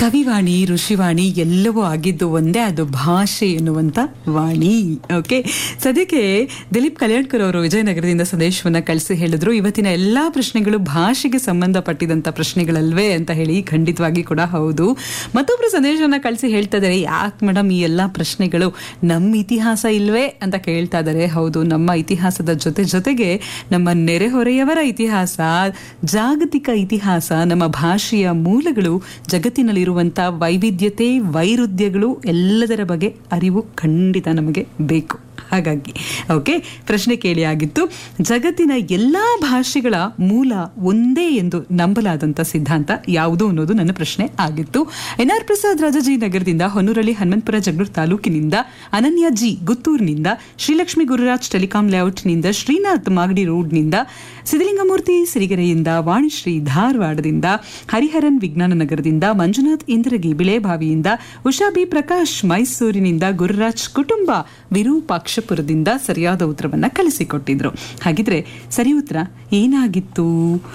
ಕವಿವಾಣಿ ಋಷಿವಾಣಿ ಎಲ್ಲವೂ ಆಗಿದ್ದು ಒಂದೇ ಅದು ಭಾಷೆ ಎನ್ನುವಂತ ವಾಣಿ ಓಕೆ ಸದ್ಯಕ್ಕೆ ದಿಲೀಪ್ ಕಲ್ಯಾಣ್ಕರ್ ಅವರು ವಿಜಯನಗರದಿಂದ ಸಂದೇಶವನ್ನ ಕಳಿಸಿ ಹೇಳಿದ್ರು ಇವತ್ತಿನ ಎಲ್ಲಾ ಪ್ರಶ್ನೆಗಳು ಭಾಷೆಗೆ ಸಂಬಂಧಪಟ್ಟಿದಂತ ಪ್ರಶ್ನೆಗಳಲ್ವೇ ಅಂತ ಹೇಳಿ ಖಂಡಿತವಾಗಿ ಕೂಡ ಹೌದು ಮತ್ತೊಬ್ರು ಸಂದೇಶವನ್ನ ಕಳಿಸಿ ಹೇಳ್ತಾ ಇದ್ದಾರೆ ಯಾಕೆ ಮೇಡಮ್ ಈ ಎಲ್ಲಾ ಪ್ರಶ್ನೆಗಳು ನಮ್ಮ ಇತಿಹಾಸ ಇಲ್ವೇ ಅಂತ ಕೇಳ್ತಾ ಇದ್ದಾರೆ ಹೌದು ನಮ್ಮ ಇತಿಹಾಸದ ಜೊತೆ ಜೊತೆಗೆ ನಮ್ಮ ನೆರೆಹೊರೆಯವರ ಇತಿಹಾಸ ಜಾಗತಿಕ ಇತಿಹಾಸ ನಮ್ಮ ಭಾಷೆಯ ಮೂಲಗಳು ಜಗತ್ತಿನಲ್ಲಿರುವಂಥ ವೈವಿಧ್ಯತೆ ವೈರುಧ್ಯಗಳು ಎಲ್ಲದರ ಬಗ್ಗೆ ಅರಿವು ಖಂಡಿತ ನಮಗೆ ಬೇಕು ಹಾಗಾಗಿ ಓಕೆ ಪ್ರಶ್ನೆ ಕೇಳಿ ಆಗಿತ್ತು ಜಗತ್ತಿನ ಎಲ್ಲಾ ಭಾಷೆಗಳ ಮೂಲ ಒಂದೇ ಎಂದು ನಂಬಲಾದಂಥ ಸಿದ್ಧಾಂತ ಯಾವುದು ಅನ್ನೋದು ನನ್ನ ಪ್ರಶ್ನೆ ಆಗಿತ್ತು ಎನ್ ಆರ್ ಪ್ರಸಾದ್ ರಾಜಾಜಿ ನಗರದಿಂದ ಹೊನ್ನೂರಳ್ಳಿ ಹನುಮಂತಪುರ ಜಗಳೂರು ತಾಲೂಕಿನಿಂದ ಅನನ್ಯ ಜಿ ಗುತ್ತೂರಿನಿಂದ ಶ್ರೀಲಕ್ಷ್ಮಿ ಗುರುರಾಜ್ ಟೆಲಿಕಾಂ ಲೇಔಟ್ನಿಂದ ಶ್ರೀನಾಥ್ ಮಾಗಡಿ ರೋಡ್ನಿಂದ ಸಿದ್ದಲಿಂಗಮೂರ್ತಿ ಸಿರಿಗೆರೆಯಿಂದ ವಾಣಿಶ್ರೀ ಧಾರವಾಡದಿಂದ ಹರಿಹರನ್ ವಿಜ್ಞಾನ ನಗರದಿಂದ ಮಂಜುನಾಥ್ ಇಂದ್ರಗಿ ಬಿಳೆಬಾವಿಯಿಂದ ಉಷಾ ಬಿ ಪ್ರಕಾಶ್ ಮೈಸೂರಿನಿಂದ ಗುರುರಾಜ್ ಕುಟುಂಬ ವಿರೂಪಾಕ್ಷಪುರದಿಂದ ಸರಿಯಾದ ಉತ್ತರವನ್ನ ಕಳಿಸಿಕೊಟ್ಟಿದ್ರು ಹಾಗಿದ್ರೆ ಸರಿ ಉತ್ತರ ಏನಾಗಿತ್ತು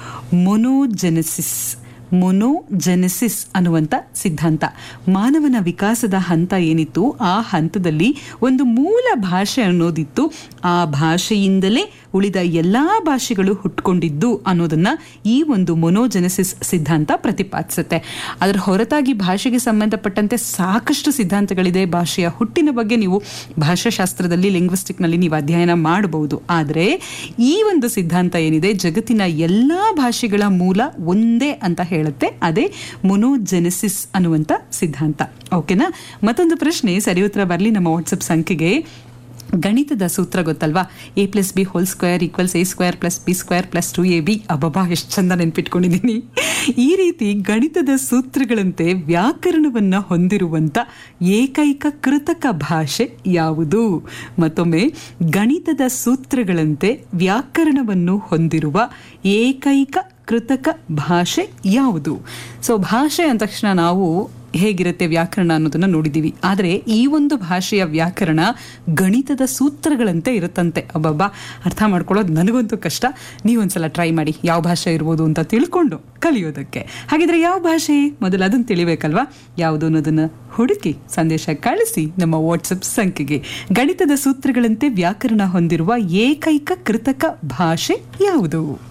ಮೊನೋಜೆನೆಸಿಸ್ ಮೊನೋಜೆನೆಸಿಸ್ ಅನ್ನುವಂಥ ಸಿದ್ಧಾಂತ ಮಾನವನ ವಿಕಾಸದ ಹಂತ ಏನಿತ್ತು ಆ ಹಂತದಲ್ಲಿ ಒಂದು ಮೂಲ ಭಾಷೆ ಅನ್ನೋದಿತ್ತು ಆ ಭಾಷೆಯಿಂದಲೇ ಉಳಿದ ಎಲ್ಲಾ ಭಾಷೆಗಳು ಹುಟ್ಕೊಂಡಿದ್ದು ಅನ್ನೋದನ್ನ ಈ ಒಂದು ಮೊನೋಜೆನೆಸಿಸ್ ಸಿದ್ಧಾಂತ ಪ್ರತಿಪಾದಿಸುತ್ತೆ ಅದರ ಹೊರತಾಗಿ ಭಾಷೆಗೆ ಸಂಬಂಧಪಟ್ಟಂತೆ ಸಾಕಷ್ಟು ಸಿದ್ಧಾಂತಗಳಿದೆ ಭಾಷೆಯ ಹುಟ್ಟಿನ ಬಗ್ಗೆ ನೀವು ಭಾಷಾಶಾಸ್ತ್ರದಲ್ಲಿ ಲಿಂಗ್ವಿಸ್ಟಿಕ್ನಲ್ಲಿ ನೀವು ಅಧ್ಯಯನ ಮಾಡಬಹುದು ಆದರೆ ಈ ಒಂದು ಸಿದ್ಧಾಂತ ಏನಿದೆ ಜಗತ್ತಿನ ಎಲ್ಲಾ ಭಾಷೆಗಳ ಮೂಲ ಒಂದೇ ಅಂತ ಹೇಳುತ್ತೆ ಅದೇ ಮೊನೋಜೆನೆಸಿಸ್ ಅನ್ನುವಂಥ ಸಿದ್ಧಾಂತ ಓಕೆನಾ ಮತ್ತೊಂದು ಪ್ರಶ್ನೆ ಸರಿ ಉತ್ತರ ಬರಲಿ ನಮ್ಮ ವಾಟ್ಸಪ್ ಸಂಖ್ಯೆಗೆ ಗಣಿತದ ಸೂತ್ರ ಗೊತ್ತಲ್ವಾ A plus B whole square equals A square plus B square plus two A B ಅಬ್ಬಬ್ಬಾ ಎಷ್ಟು ಚಂದ ನೆನ್ಪಿಟ್ಕೊಂಡಿದ್ದೀನಿ ಈ ರೀತಿ ಗಣಿತದ ಸೂತ್ರಗಳಂತೆ ವ್ಯಾಕರಣವನ್ನ ಹೊಂದಿರುವಂತ ಏಕೈಕ ಕೃತಕ ಭಾಷೆ ಯಾವುದು ಮತ್ತೊಮ್ಮೆ ಗಣಿತದ ಸೂತ್ರಗಳಂತೆ ವ್ಯಾಕರಣವನ್ನು ಹೊಂದಿರುವ ಏಕೈಕ ಕೃತಕ ಭಾಷೆ ಯಾವುದು ಸೊ ಭಾಷೆ ಅಂದ ತಕ್ಷಣ ನಾವು ಹೇಗಿರುತ್ತೆ ವ್ಯಾಕರಣ ಅನ್ನೋದನ್ನ ನೋಡಿದ್ದೀವಿ ಆದರೆ ಈ ಒಂದು ಭಾಷೆಯ ವ್ಯಾಕರಣ ಗಣಿತದ ಸೂತ್ರಗಳಂತೆ ಇರುತ್ತಂತೆ ಅಬ್ಬಬ್ಬಾ ಅರ್ಥ ಮಾಡ್ಕೊಳ್ಳೋದು ನನಗಂತೂ ಕಷ್ಟ ನೀವೊಂದ್ಸಲ ಟ್ರೈ ಮಾಡಿ ಯಾವ ಭಾಷೆ ಇರ್ಬೋದು ಅಂತ ತಿಳ್ಕೊಂಡು ಕಲಿಯೋದಕ್ಕೆ ಹಾಗಿದ್ರೆ ಯಾವ ಭಾಷೆ ಮೊದಲು ಅದನ್ನು ತಿಳಿಬೇಕಲ್ವಾ ಯಾವುದು ಅನ್ನೋದನ್ನ ಹುಡುಕಿ ಸಂದೇಶ ಕಳಿಸಿ ನಮ್ಮ ವಾಟ್ಸಪ್ ಸಂಖ್ಯೆಗೆ ಗಣಿತದ ಸೂತ್ರಗಳಂತೆ ವ್ಯಾಕರಣ ಹೊಂದಿರುವ ಏಕೈಕ ಕೃತಕ ಭಾಷೆ ಯಾವುದು